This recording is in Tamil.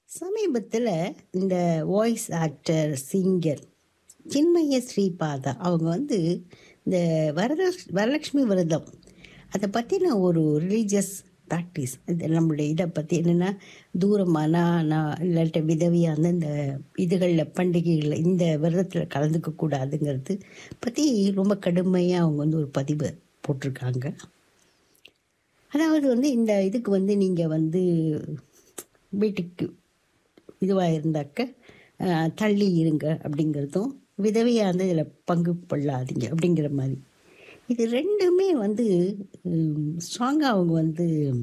சமீபத்தில் இந்த voice actor singer Chinmayi Sripaada அவங்க வந்து இந்த வரத வரலட்சுமி விரதம் அதை பற்றின ஒரு ரிலீஜியஸ் ப்ராக்டிஸ் இது நம்மளுடைய இதை பற்றி என்னென்னா தூரமானா நான் இல்லாட்ட விதவியாக வந்து இந்த இதுகளில் பண்டிகைகளில் இந்த விரதத்தில் கலந்துக்க கூடாதுங்கிறது பற்றி ரொம்ப கடுமையாக அவங்க வந்து ஒரு பதிவு போட்டிருக்காங்க அதாவது வந்து இந்த இதுக்கு வந்து நீங்கள் வந்து வீட்டுக்கு இதுவாக இருந்தாக்க அஹ், தள்ளி இருங்க அப்படிங்கிறதும் விதவையாக இருந்து இதில் பங்கு கொள்ளாதீங்க அப்படிங்கிற மாதிரி இது ரெண்டுமே வந்து ஸ்ட்ராங்காக அவங்க வந்து